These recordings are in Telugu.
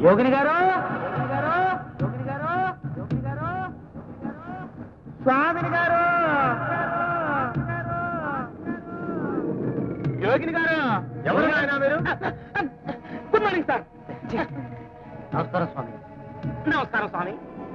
యోగిని గారు యోగిని గారు యోగిని గారు యోగిని గారు స్వామిని గారు యోగిని గారు ఎవరు నాయనా మీరు? గుడ్ మార్నింగ్ సార్ నమస్కారం స్వామి నమస్కారం స్వామి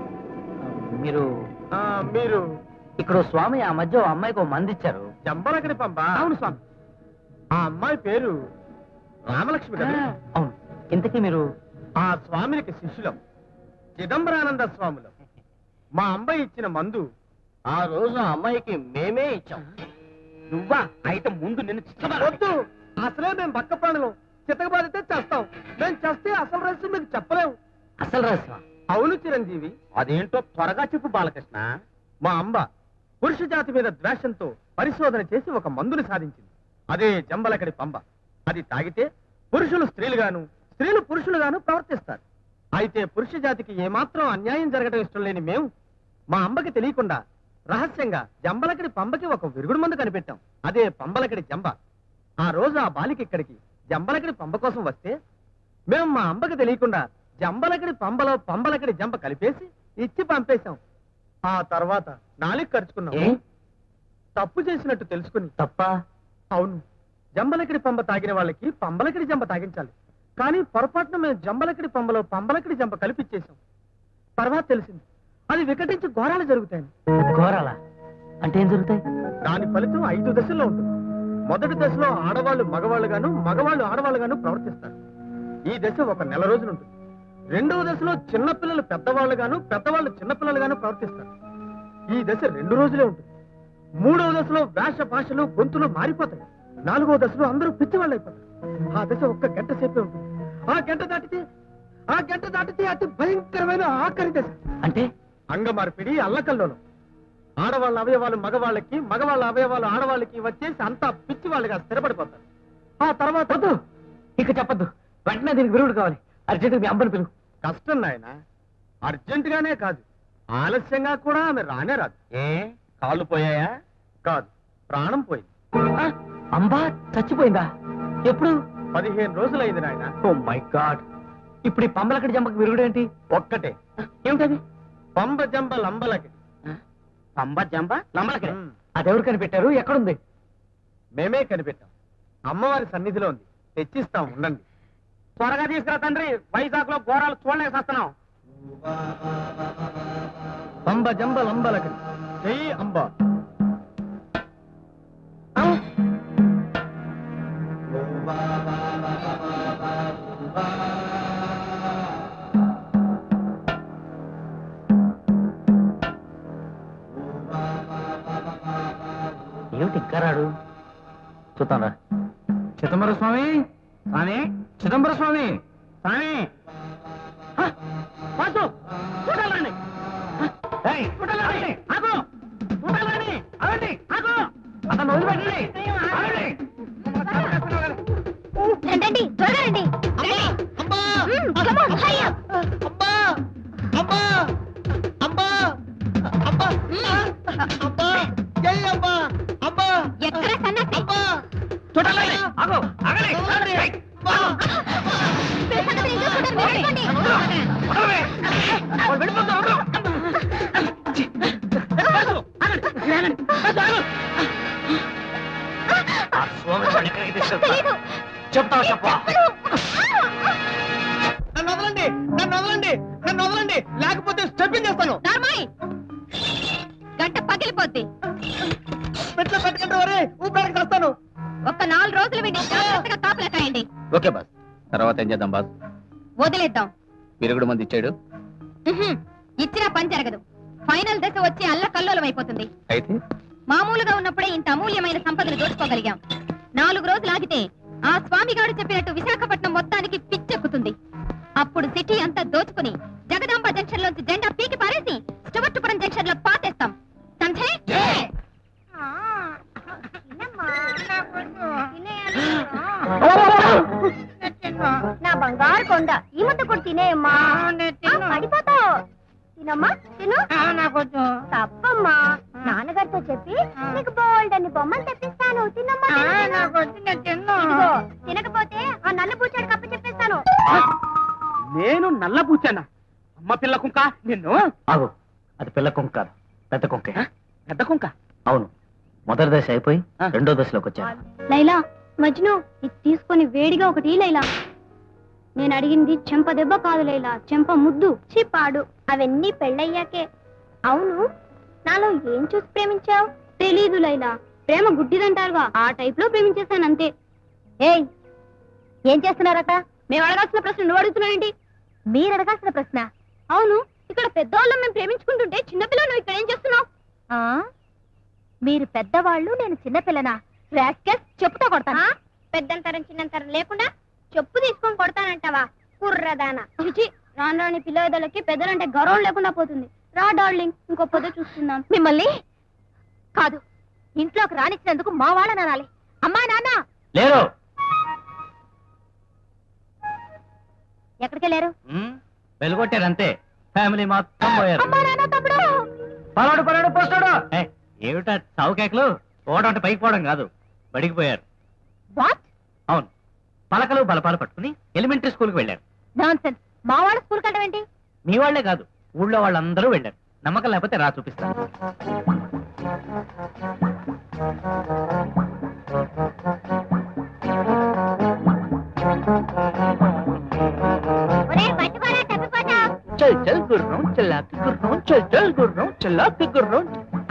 మీరు ఆ, మీరు ఇక్కడ ఓ స్వామి ఆ మధ్య ఓ అమ్మాయికి ఓ మంది ఇచ్చారు జంబలకడి పంప అవును స్వామి ఆ అమ్మాయి పేరు రామలక్ష్మి కదా అవును ఇంతకీ మీరు ఆ స్వామినికి శిష్యులం చిదంబరానంద స్వాములం మా అమ్మాయి ఇచ్చిన మందు ఆ రోజు ఆ అమ్మాయికి మేమే ఇచ్చాం నువ్వా అయితే ముందు నిన్ను చిత్తమరా. వద్దు అసలే మేము బక్క ప్రాణులం చితకబాదితే చేస్తాం మేము చేస్తే అసలు రహస్యం మీకు చెప్పలేము అసలు రహస్యం అవును చిరంజీవి అదేంటో త్వరగా చెప్పు బాలకృష్ణ మా అంబ పురుష జాతి మీద ద్వేషంతో పరిశోధన చేసి ఒక మందుని సాధించింది అదే జంబలకడి పంబ అది తాగితే పురుషులు స్త్రీలుగాను స్త్రీలు పురుషులుగాను ప్రవర్తిస్తారు అయితే పురుష జాతికి ఏమాత్రం అన్యాయం జరగడం ఇష్టం లేని మేము మా అంబకి తెలియకుండా రహస్యంగా జంబలకడి పంబకి ఒక విరుగుడు మందు కనిపెట్టాం అదే పంబలకడి జంబ ఆ రోజు ఆ బాలిక ఇక్కడికి జంబలకడి పంబ కోసం వస్తే మేము మా అంబకి తెలియకుండా జంబలకడి పంబలో పంబలకడి జంబ కలిపేసి ఇచ్చి పంపేశాం ఆ తర్వాత నాలుగు ఏ ఖర్చుకున్నాం తప్పు చేసినట్టు తెలుసుకుని తప్ప అవును జంబలకిడి పంబ తాగిన వాళ్ళకి పంబలకిడి జంబ తాగించాలి కానీ పొరపాటున మేము జంబలకిడి పంబలో పంబలకిడి జంబ కలిపిచ్చేసాం తర్వాత తెలిసింది అది వికటించి ఘోరాలు జరుగుతాయి ఘోరాల అంటే ఏం జరుగుతాయి దాని ఫలితం ఐదు దశల్లో ఉంటుంది మొదటి దశలో ఆడవాళ్ళు మగవాళ్ళుగాను మగవాళ్ళు ఆడవాళ్ళుగాను ప్రవర్తిస్తారు ఈ దశ ఒక నెల రోజులు ఉంటుంది రెండవ దశలో చిన్నపిల్లలు పెద్దవాళ్ళుగాను పెద్దవాళ్ళు చిన్నపిల్లలుగాను ప్రవర్తిస్తారు ఈ దశ రెండు రోజులే ఉంటుంది మూడవ దశలో వేష భాషలు గొంతులు మారిపోతాయి నాలుగవ దశలో అందరూ పిచ్చివాళ్ళు అయిపోతారు ఆ దశ ఒక్క గంట సేపే ఉంటుంది ఆ గంట దాటితే ఆ గంట దాటితే అతి భయంకరమైన ఆఖరి దశ అంటే అంగమార్పిడి అల్లకల్లోలం ఆడవాళ్ళ అవయవాలు మగవాళ్ళకి మగవాళ్ళ అవయవాలు ఆడవాళ్ళకి వచ్చేసి అంతా పిచ్చి వాళ్ళుగా స్థిరపడిపోతారు ఆ తర్వాత వద్దు ఇక చెప్పద్దు వెంటనే దీనికి విరుగుడు కావాలి అర్జెంట్ మీ అమ్మని పిలువు కష్టం నాయన అర్జెంట్ గానే కాదు ఆలస్యంగా కూడా ఆమె రానే రాదు ఏ కాళ్ళు పోయాయా కాదు ప్రాణం పోయింది ఆ, అంబా చచ్చిపోయిందా ఎప్పుడు పదిహేను రోజులైంది నాయన ఓ మై గాడ్ ఇప్పుడు ఈ పంబలకడి జంపకి విరుగుడు ఏంటి ఒక్కటే ఏమిటది పంబ జంబ లంబలకి పంబ జంబ లంబలకి ఉమ్, అదెవరు కనిపెట్టారు ఎక్కడుంది మేమే కనిపెట్టాం అమ్మవారి సన్నిధిలో ఉంది తెచ్చిస్తాం ఉండండి త్వరగా తీసుకురా తండ్రి వైజాగ్ లో ఘోరాలు చూడలేక వస్తున్నాం పంబ జంబ లంబలకి జై అంబ ఏమిటి ఇంకా రాడు చూద్దాం రా చిదంబర స్వామి స్వామి చిదంబర స్వామి స్వామి హ! వాసు, చూడాలండి. హ! ఏయ్, చూడాలండి. ఆగు. చూడాలండి. ఆగండి. ఆగు. అతను వదిలిపెట్టండి. ఆగండి. రండి త్వరగా రండి మ్మ్, come on, hurry up. ఎక్కడ సన్నసి చూడాలండి. ఆగు. ఆగండి. ఆగండి. ఏయ్. మీరు సన్నసి ఎందుకు చూడరు? వెళ్ళిపోండి. వదలవే. వాళ్ళు వెళ్ళిపోతున్నారు. వాసు, ఆగండి. ఆగండి. వాసు, ఆగు. ఆ స్వామి వాడిని ఎక్కడికి తీసుకెళ్తా తెలీదు. చెప్తావా చెప్పా నన్ను వదలండి నన్ను వదలండి నన్ను వదలండి లేకపోతే స్టెప్పింగ్ చేస్తాను నార్మల్ గంట పగిలిపోద్ది పెట్లో పెట్టుకుంటే వరే ఊపిరానికి వస్తాను ఒక్క నాలుగు రోజులు వీడిని జాగ్రత్తగా కాపలా కాయండి ఓకే బాస్ తర్వాత ఏం చేద్దాం బాస్ వదిలేద్దాం విరుగుడు మంది ఇచ్చాడు ఉహుం, ఇచ్చినా పని జరగదు ఫైనల్ దశ వచ్చి అల్ల కల్లోలం అయిపోతుంది అయితే మామూలుగా ఉన్నప్పుడే ఇంత అమూల్యమైన సంపదను దోచుకోగలిగాం నాలుగు రోజులు ఆగితే ఆ స్వామిగాడు చెప్పినట్టు విశాఖపట్నం మొత్తానికి పిచ్చెక్కుతుంది అప్పుడు సిటీ అంతా దోచుకుని జగదాంబ జంక్షన్ లోంచి జెండా పీకి పారేసి స్టువర్టుపురం జంక్షన్ లో పాతేస్తాం సంజయ్ నా బంగారు కొండ ఈ ముద్ద కూడా తినేయమ్మా పడిపోతావు తినమ్మా తిను తప్పమ్మా నాన్నగారితో చెప్పి నీకు బోల్డ్ అన్ని బొమ్మలు తెప్పిస్తాను తినమ్మా తిను, తిను. ఇదిగో తినకపోతే ఆ నల్ల పూచాడు కప్ప చెప్పేస్తాను నేను నల్ల పూచానా అమ్మ పిల్ల కుంక నిన్ను ఆగు అది పిల్ల కుంక కాదు పెద్ద కుంకే పెద్ద కుంక అవును మొదటి దశ అయిపోయి ఆ. రెండో దశలోకి వచ్చాను లైలా మజ్ను ఇది తీసుకొని వేడిగా ఒకటి లైలా నేను అడిగింది చెంప దెబ్బ కాదు లైలా చెంప ముద్దు చిపాడు అవన్నీ పెళ్ళయ్యాకే అవును నాలో ఏం చూసి ప్రేమించావు తెలీదు లైలా ప్రేమ గుడ్డిదంటారుగా ఆ టైప్ లో ప్రేమించేశాను అంతే ఏయ్ ఏం చేస్తున్నారట మేము అడగాల్సిన ప్రశ్న నువ్వు అడుగుతున్నావేంటి మీరు అడగాల్సిన ప్రశ్న అవును ఇక్కడ పెద్దవాళ్ళం మేము ప్రేమించుకుంటుంటే చిన్నపిల్ల నువ్వు ఇక్కడ ఏం చేస్తున్నావు మీరు పెద్దవాళ్ళు నేను చిన్నపిల్లనా రాస్కెస్ చెప్పుతో కొడతానా పెద్దంతరం చిన్నంతరం లేకుండా చెప్పు తీసుకొని కొడతానంటావా కుర్రదానా చిచి రాను రాని పిల్లలకి పెద్దలంటే గౌరవం లేకుండా పోతుంది రా డార్లింగ్ ఇంకో పొద్దు చూస్తున్నాం మిమ్మల్ని కాదు ఇంట్లోకి రానిచ్చినందుకు మా వాళ్ళని అనాలి అమ్మా నాన్న లేరు ఎక్కడికి వెళ్ళారు వెలుగొట్టారు అంతే ఫ్యామిలీ మొత్తం పోయారు అమ్మా నాన్న తమ్ముడు పలాడు పలాడు పోస్తాడు ఏమిటా చావు కేకలు పోవడం అంటే పైకి పోవడం కాదు బడికి పోయారు వాట్ అవును పలకలు బలపాలు పట్టుకుని ఎలిమెంటరీ స్కూల్కి వెళ్ళారు నాన్ సెన్స్ మా వాళ్ళ స్కూల్ కట్టం ఏంటి మీ వాళ్లే కాదు ఊళ్ళో వాళ్ళందరూ వెళ్ళారు నమ్మకం లేకపోతే రా చూపిస్తాను ఒరే పట్టుకోరా తప్పిపోతా చల్ చల్ గుర్రం చల్లాకి గుర్రం చల్ చల్ గుర్రం చల్లాకి గుర్రం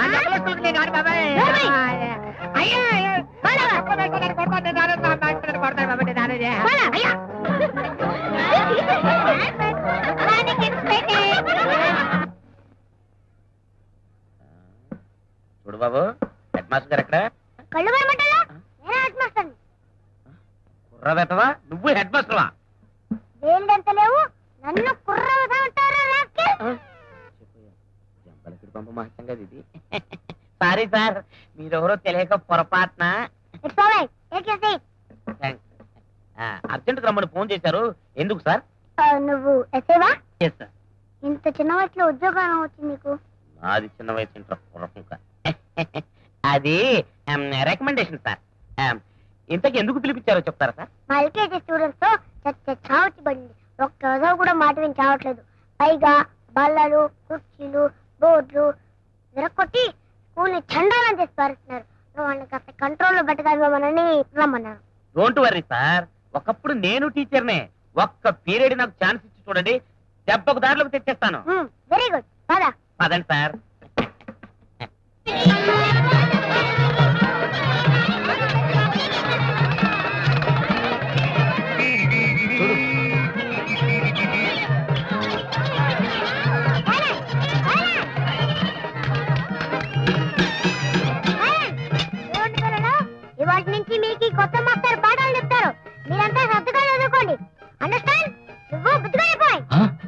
చూడు బాబు హెడ్ మాస్టర్ గారు ఎక్కడ కళ్ళు భయమంటారా నేనే హెడ్ మాస్టర్ని కుర్రబెట్టవా నువ్వు హెడ్ మాస్టర్వా వేలుడంత లేవు నన్ను కుర్రవదా అంటారా రాస్కెల్? జంపలకిడి పంప మహత్యం కదా ఇది సారీ సార్ మీరెవరో తెలియక పొరపాటున It's all right. Take your seat. Urgent రమ్మని ఫోన్ చేశారు ఎందుకు సార్ ఆ, నువ్వు ఎస్ఏవా ఎస్ సార్ ఇంత చిన్న వయసులో ఉద్యోగం వచ్చింది నీకు నాది చిన్న వయసు ఇంటర్ కుర్రకుంక అది రికమెండేషన్ సార్ ఇంతకు ఎందుకు పిలిపించారో చెప్తారా సార్ మా ఎల్కేజీ స్టూడెంట్స్ తో చచ్చ చావచ్చి పడింది ఒక్క రోజు కూడా మాట విని చావట్లేదు పైగా బల్లలు కుర్చీలు బోర్డులు విరక్కొట్టి స్కూల్ ని చండాలం చేసి పారుస్తున్నారు నువ్వు వాళ్ళని కాస్త కంట్రోల్లో పెట్టగలమని రమ్మన్నారు డోంట్ వర్రీ సార్ ఒకప్పుడు నేను టీచర్నే ఒక్క పీరియడ్ నాకు ఛాన్స్ ఇచ్చి చూడండి దెబ్బకు దారిలోకి తెచ్చేస్తాను వెరీ గుడ్ పదా పదండి సార్ ఇవాటి నుంచి మీకు ఈ కొత్త మాస్టర్ పాఠాలు చెప్తారు మీరంతా శ్రద్ధగా చదువుకోండి అండర్స్టాండ్ నువ్వు బుద్ధిగా అయిపోయి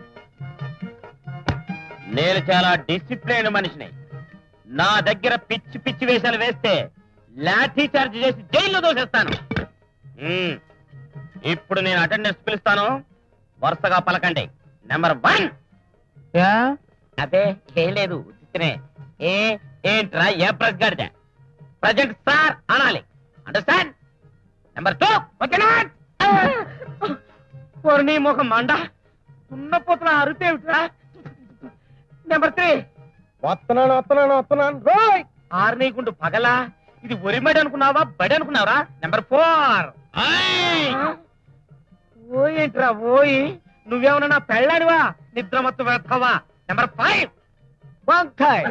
నేను చాలా డిసిప్లైన్ మనిషిని నా దగ్గర పిచ్చి పిచ్చి వేషాలు వేస్తే లాఠీ చార్జ్ చేసి జైల్లో దోసేస్తాను మ్మ్. ఇప్పుడు నేను అటెండెన్స్ పిలుస్తాను వరుసగా పలకండి నెంబర్ వన్ అదే ఏం లేదు ఉత్తినే ఏ ఏంట్రా ఏ ప్రెస్ గడితే ప్రజెంట్ సార్ అనాలి అండర్స్టాండ్ నెంబర్ టూ ఓకేనా నీ ముఖం మండ తున్నపోతున్న అరుపేమిట్రా నెంబర్ త్రీ వస్తున్నాను వస్తున్నాను వస్తున్నాను రోయ్ ఆరు నీకుండు పగలా ఇది ఒరిమడి అనుకున్నావా బడి అనుకున్నావరా నెంబర్ ఫోర్ ఓయేంట్రా ఓయి నువ్వేమన్నా నా పెళ్ళానివా నిద్రమత్తు వేస్తావా నెంబర్ ఫైవ్ వంకాయ్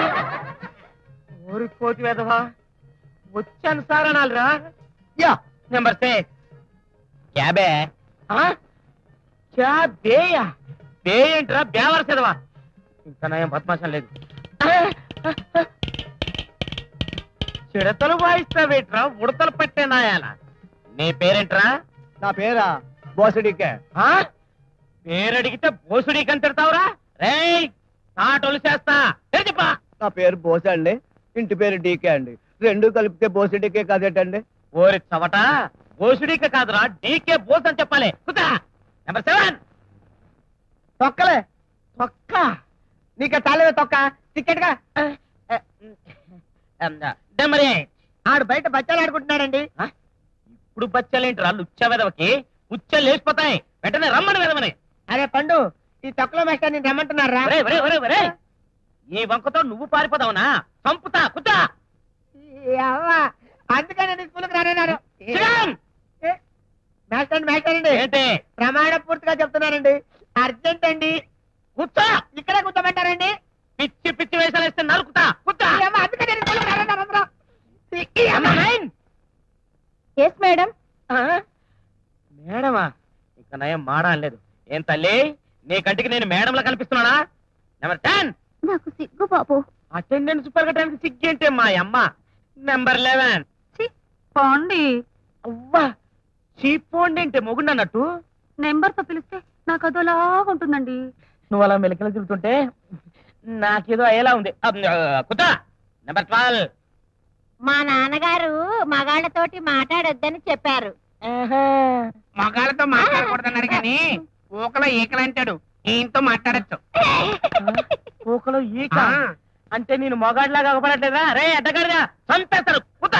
ఊరి కోతి వేదవా వచ్చాను సార్ అనాలిరా యా నెంబర్ సిక్స్ క్యాబే క్యాబేయా బే ఏంట్రా బేవరసేదవా ఇంకా నయం బద్మాషం లేదు చిడతలు వాయిస్తావేట్రా ఉడతలు పట్టే నాయాల నీ పేరేంట్రా నా పేరా బోసడికే ఆ? పేరడిగితే బోసుడి కంతిడతావురా రేయ్ తాటొలు చేస్తా చెప్పా నా పేరు బోస అండి ఇంటి పేరు డీకే అండి రెండు కలిపితే బోసడికే కదేటండి ఓరి చవట బోసుడిక కాదురా డీకే బోస్ అని చెప్పాలి కుదా నెంబర్ సెవెన్ తొక్కలే తొక్క నీకు తాలేవే తొక్క టికెట్ గా నెంబర్ ఎయిట్ ఆడు బయట బచ్చాలు ఆడుకుంటున్నాడండి ఇప్పుడు బచ్చలేంట్రా లుచ్చ వెదవకి ఉచ్చ లేచిపోతాయి వెంటనే రమ్మని వెదవని అరే పండు ఈ తొక్కలో మేస్టర్ నేను రమ్మంటున్నారా ఒరేయ్, ఒరేయ్, ఒరేయ్, ఒరేయ్. ఈ వంకతో నువ్వు పారిపోదావునా చంపుతా కుత్తా అందుకని నేను స్కూల్కి రానన్నారు శ్రీరామ్! మేస్టర్ అండి మేస్టర్ అండి ఏంటి ప్రమాణ పూర్తిగా చెప్తున్నానండి అర్జెంట్ అండి కుత్తా ఇక్కడే కూర్చోబెట్టారండి పిచ్చి పిచ్చి వేషాలు వేస్తే నరుకుతా కుత్తా ఈ అమ్మ అందుకని నేను స్కూల్కి రానన్నారు అందరూ. ఈ- ఈ అమ్మ ఎస్ మేడం మేడమా ఇక నయం మాడా లేదు ఏం తల్లి నీ కంటికి నేను మేడంలా కనిపిస్తున్నానా నెంబర్ టెన్ నాకు సిగ్గు బాబు అటెండెన్స్ పెరగడానికి సిగ్గేంటే మా అమ్మ నెంబర్ లెవెన్ పోండి అవ్వా చీపోండి అంటే మొగుండు అన్నట్టు నెంబర్ తో పిలిస్తే నాకు అదోలాగా ఉంటుందండి నువ్వు అలా మెలికలు తిరుగుతుంటే నాకేదో అయ్యేలా ఉంది కుదా నెంబర్ ట్వెల్వ్ మా నాన్నగారు మగాళ్ళతోటి మాట్లాడొద్దని చెప్పారు మగాళ్ళతో మాట్లాడకూడదన్నారు కానీ ఊకలో ఈకలు అంటాడు ఈయనతో మాట్లాడచ్చు పూకలో ఈక అంటే నేను మొగాడిలాగా అగపడట్లేదా రే అడ్డగాడిగా చంపేస్తారు కుదా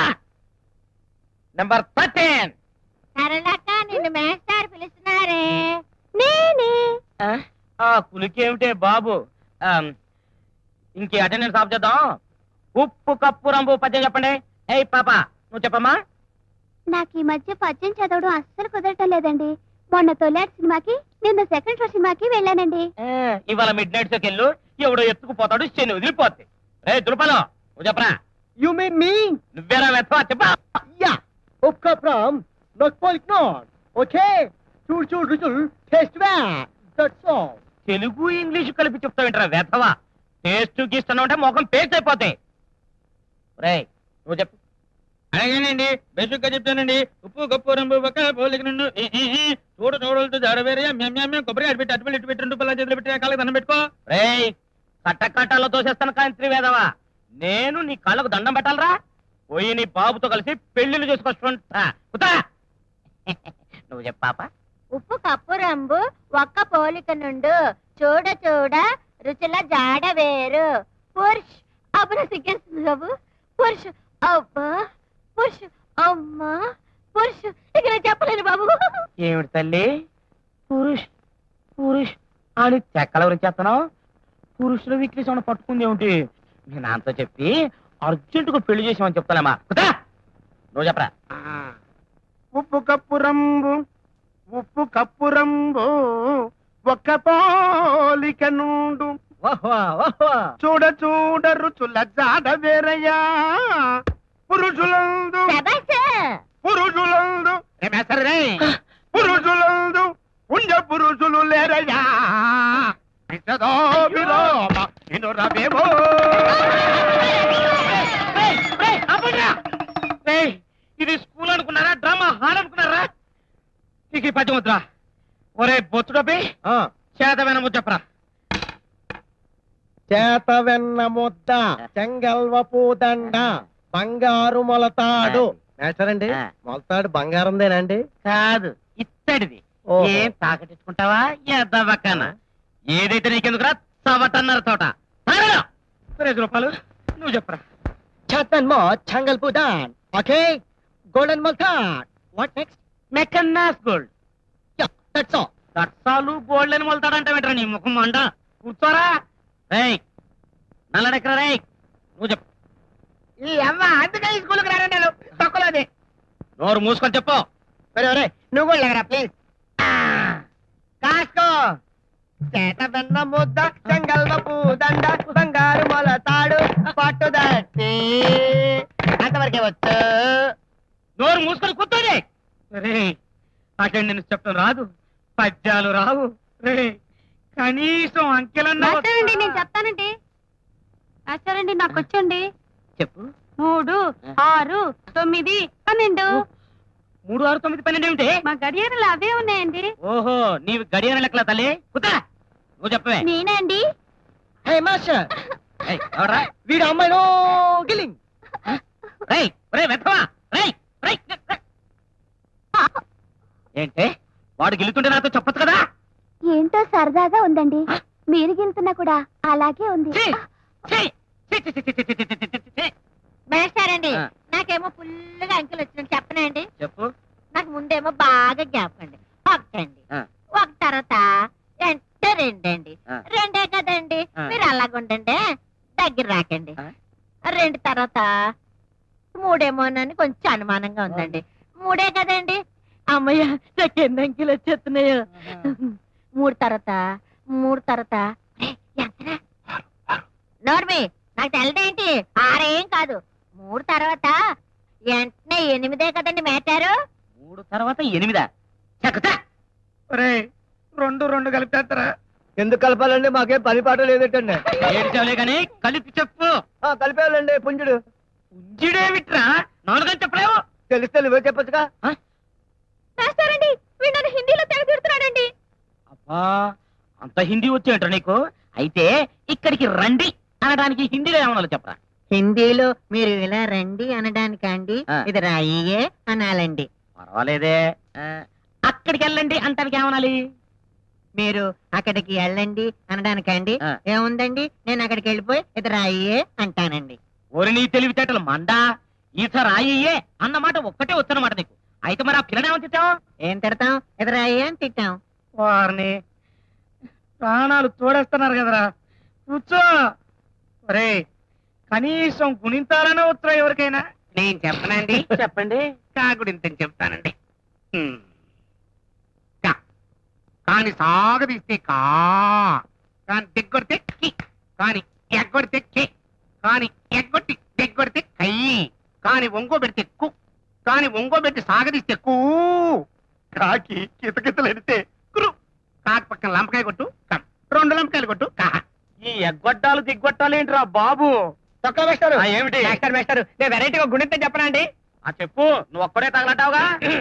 నెంబర్ థర్టీన్ సరళక్క నిన్ను మేస్టార్ పిలుస్తున్నారే నేనే ఆ కులికేమిటే బాబు ఆమ్, ఇంకే అటెండెన్స్ ఆఫ్ చేద్దాం ఉప్పు కప్పు రంబు పద్యం చెప్పండి ఏయ్ పాప నువ్వు చెప్పమ్మా నాకు ఈ మధ్య పద్యం చదవడం అస్సలు కుదరటం లేదండి మొన్న తొలాటి సినిమాకి నిన్న సెకండ్ షో సినిమాకి వెళ్ళానండి ఏ, ఇవాళ మిడ్ నైట్ షోకి వెళ్ళు ఎవడో ఎత్తుకుపోతాడు శని వదిలిపోతే రే దుర్పలో నువ్వు చెప్పరా యు మీన్ మీ నువ్వేరా వెతవా చెప్పా యా ఒక్క ప్రామ్ నాట్ పాయింట్ నాట్ ఓకే చూడు చూడు రుచులు టేస్ట్ వ్యా దట్స్ ఆల్ తెలుగు ఇంగ్లీష్ కలిపి చెప్తావేంట్రా వెతవా టేస్ట్ గీస్తున్నావు అంటే ముఖం పేస్ట్ అయిపోతాయి రే నువ్వు చెప్పు అలాగేనండి బేసిక్ గా చెప్తానండి ఉప్పు గప్పు రంబు పక్క పోలిక నుండు ఈ, ఈ, ఈ, చూడు చూడలతో జాడవేరే మేము కొబ్బరి అటు పెట్టి అటు పెట్టి ఇటు పెట్టి రెండు పిల్లలు చేతులు పెట్టి కాళ్ళకి దండం పెట్టుకో రేయ్ కట్ట కట్టాలో తోసేస్తాను కాంత్రి వేదవా నేను నీ కాళ్ళకు దండం పెట్టాలరా పోయి నీ బాబుతో కలిసి పెళ్లిళ్ళు చేసుకొస్తుంటా కుతా నువ్వు చెప్పాపా ఉప్పు కప్పు రంబు ఒక్క పోలిక నుండు చూడ చూడ రుచుల జాడ వేరు పురుష్ అప్పుడు సిగ్గేస్తుంది బాబు పురుష్ అబ్బా పురుష్ అమ్మా పురుష్ ఇక నేను చెప్పలేను బాబు ఏమిటి తల్లి పురుష్ పురుష్ అని చెక్కల గురించి చేస్తున్నావు పురుషుల వీక్నెస్ ఏమైనా పట్టుకుంది ఏమిటి నేను నాన్నతో చెప్పి అర్జెంటుగా పెళ్లి చేసామని చెప్తాలేమా కుతా నువ్వు చెప్పరా ఉప్పు కప్పు రంబు ఉప్పు కప్పు రంబు ఒక్క పోలిక నుండు వాహ్వా వాహ్వా చూడ చూడ రుచుల జాడ వేరయ్యా పురుషులందు పురుషులందు ఏమేస్తారు రే పురుషులందు పుణ్య పురుషులు లేరయ్యా విశదో విలోమ వినురవేమో రేయ్, రేయ్, ఆపండ్రా. రేయ్, ఇది స్కూల్ అనుకున్నారా డ్రామా హాల్ అనుకున్నారా నీకు ఈ పద్యం వద్దురా ఒరే బొత్తుడపి చేతమైన ముద్ద చెప్పరా చేత వెన్న ముద్ద చెంగల్వపు దండ బంగారు మొలతాడు మేస్టరండి ఆ. మొలతాడు బంగారందేనండి కాదు ఇత్తడిది ఓహో. ఏం తాకటించుకుంటావా ఎద్దవక్కన ఏదైతే నీకెందుకురా చవటన్నర తోట తాగరా. సురేష్ రూపాయలు నువ్వు చెప్పరా చేతన్ మో చెంగల్పు దాన్ ఓకే గోల్డెన్ మొలతాడ్ వాట్ నెక్స్ట్ మెకన్నాస్ గోల్డ్ యా దట్స్ ఆల్ కట్సాలు గోల్డ్ అని మొలతాడంటే వెంటరా నీ ముఖం మండ కూర్చోరా రేయ్ నల్లడెక్కరా రేయ్ నువ్వు చెప్పు ఈ అమ్మ అందుకే ఈ స్కూల్కి రానంటాడు తక్కువలోది నోరు మూసుకొని చెప్పు ఒరే ఒరే నువ్వు కూడా లేకరా ప్లీజ్ కాసుకో చేత వెన్న ముద్ద చెంగల్వపు దండ బంగారు మొలతాడు పట్టుదట్టి అంతవరకే వచ్చు నోరు మూసుకొని కూర్చోండి రే అటెండెన్స్ చెప్పడం రాదు పద్యాలు రావు రే కనీసం అంకెలన్నా మాస్టరండి నేను చెప్తానండి మాస్టరండి నాకు వచ్చండి చెప్పు మూడు ఆరు తొమ్మిది పన్నెండు మూడు ఆరు తొమ్మిది పన్నెండు ఏమిటి మా గడియారాలు అవే ఉన్నాయండి ఓహో నీవు గడియార లెక్కల తల్లి కుతా నువ్వు చెప్పవే నేనే అండి హే మాస్టర్ ఏయ్, ఎవడ్రా? వీడు అమ్మాయిలో గిల్లింగ్ రేయ్, రేయ్, వెధవా, రేయ్, రేయ్, రేయ్. ఏంటే వాడు గెలుతుంటే నాతో చెప్పొచ్చు కదా ఏంటో సరదాగా ఉందండి మీరు గెలుతున్నా కూడా అలాగే ఉంది ఛీ, ఛీ, ఛీ, ఛీ, ఛీ, ఛీ, ఛీ, ఛీ, ఛీ, ఛీ, ఛీ, ఛీ. మేస్టారండి ఆ. నాకేమో ఫుల్గా అంకెలు వచ్చిన చెప్పనండి చెప్పు నాకు ముందేమో బాగా జ్ఞాపకండి ఒకటండి ఆ. ఒక తర్వాత అని కొంచెం అనుమానంగా ఉందండి మూడే కదండి అమ్మయ్య నాకు ఎన్ని అంకెలు వచ్చేస్తున్నాయో మూడు తర్వాత మూడు తర్వాత ఒరేయ్, ఎంతరా? నోర్మి నాకు తెలదేంటి ఆరేం కాదు మూడు తర్వాత వెంటనే ఎనిమిదే కదండి మేటారు మూడు తర్వాత ఎనిమిదా చక్కతా రెండు రెండు కలిపేస్తారా ఎందుకు కలపాలండి మాకేం పని పాట లేదటండి ఏడ్చావులే కానీ కలిపి చెప్పు కలిపేయాలండి పుంజుడు ఉంజిడేమిట్రా నాలుగని చెప్పలేవు తెలిస్తే నువ్వే చెప్పొచ్చుగా మాస్టారండి వీడు నన్ను హిందీలో తెగ తిడుతున్నాడండి అబ్బా అంత హిందీ వచ్చేంట్రా నీకు అయితే ఇక్కడికి రండి అనడానికి హిందీలో ఏమన్నా చెప్పరా హిందీలో మీరు ఇలా రండి అనడానికండి ఆ. ఇది రాయియే అనాలండి పర్వాలేదే ఆ, అక్కడికి వెళ్ళండి అంటానికి ఏమనాలి మీరు అక్కడికి వెళ్ళండి అనడానికండి ఆ. ఏముందండి నేను అక్కడికి వెళ్ళిపోయి ఇది రాయియే అంటానండి ఓరి నీ తెలివితేటలు మండా ఈత రాయ్యే అన్నమాట ఒక్కటే వచ్చనమాట నీకు అయితే మరి ఆ పిల్లని తిట్టావు ఏం తిడతాం ఇది రాయి అని తిట్టాం వారిని ప్రాణాలు తోడేస్తున్నారు కదరా కూర్చో ఒరే కనీసం గుణింతాలనే ఉత్తరం ఎవరికైనా నేను చెప్పనండి చెప్పండి కాకుడింతని చెప్తానండి హ్మ్. కా. కాని సాగదీస్తే కా కాని దిగ్గొడితే కి కాని ఎగ్గొడితే కే కాని ఎగ్గొట్టి దిగ్గొడితే కై కాని ఒంగోబెడితే కు కాని ఒంగోబెట్టి సాగదీస్తే కూ కాకి కితకితలెడితే కురు కాకి పక్కన లంపకాయ కొట్టు కం. రెండు లంపకాయలు కొట్టు కా ఈ ఎగ్గొట్టాలు దిగ్గొట్టాలు ఏంట్రా బాబు తొక్క వేస్తారు ఆ, ఏమిటి మాస్టర్ మాస్టర్ నేను వెరైటీగా గుణింతం చెప్పనా అండి ఆ చెప్పు నువ్వు ఒక్కడే తగలటావుగా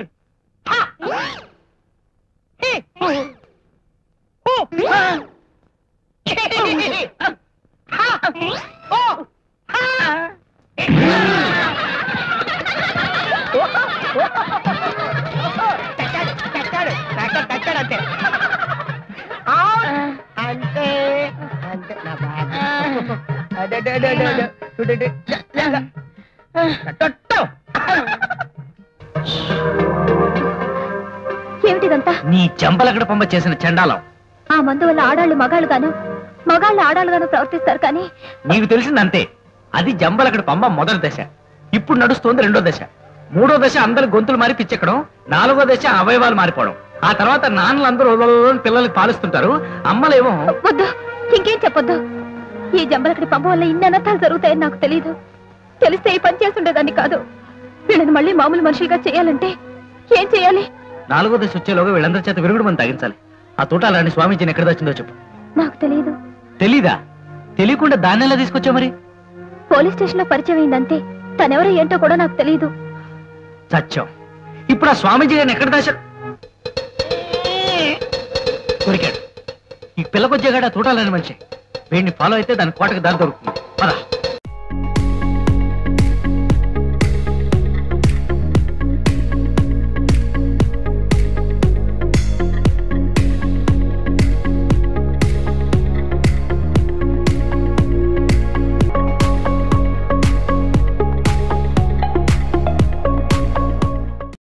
చచ్చాడు మాస్టర్ చచ్చాడు అంతే ఆ, అంతే అంతే నా బాబు అదే అదే అదే అదే అదే చూడండి టట్టో. ఏమిటిదంతా నీ చెంపలకడ పంప చేసిన చండాలం ఆ మందు వల్ల ఆడాళ్ళు మగాళ్ళు గాను మగాళ్ళు ఆడాళ్ళు గాను ప్రవర్తిస్తారు కానీ నీకు తెలిసింది అంతే అది జంబలకడ పంప మొదటి దశ ఇప్పుడు నడుస్తోంది రెండో దశ మూడో దశ అందరి గొంతులు మారి పిచ్చెక్కడం నాలుగో దశ అవయవాలు మారిపోవడం ఆ తర్వాత నాన్నలందరూ ఉలవలని పిల్లల్ని పాలిస్తుంటారు అమ్మలేమో వద్దు ఇంకేం చెప్పొద్దు ఈ జంబలకడి పంప వల్ల ఇన్ని అనర్థాలు జరుగుతాయని నాకు తెలియదు తెలిస్తే ఈ పని చేస్తుండేదాన్ని కాదు వీళ్ళని మళ్ళీ మామూలు మనుషులుగా చేయాలంటే ఏం చేయాలి నాలుగో దశ వచ్చేలోగా వీళ్ళందరి చేత విరుగుడు మనం తగ్గించాలి ఆ తోటాలని స్వామీజీని ఎక్కడ వచ్చిందో చెప్పు నాకు తెలియదు తెలీదా తెలియకుండా దాన్ని ఎలా తీసుకొచ్చావు మరి పోలీస్ స్టేషన్ లో పరిచయం అయిందంతే తనెవరో ఏంటో కూడా నాకు తెలియదు సత్యం ఇప్పుడు ఆ స్వామీజీ గారిని ఎక్కడ దాచా దొరికాడు ఈ పిల్లకొచ్చేగాడు ఆ తోటాలని మనిషి వీడిని ఫాలో అయితే దాని కోటకు దారి దొరుకుతుంది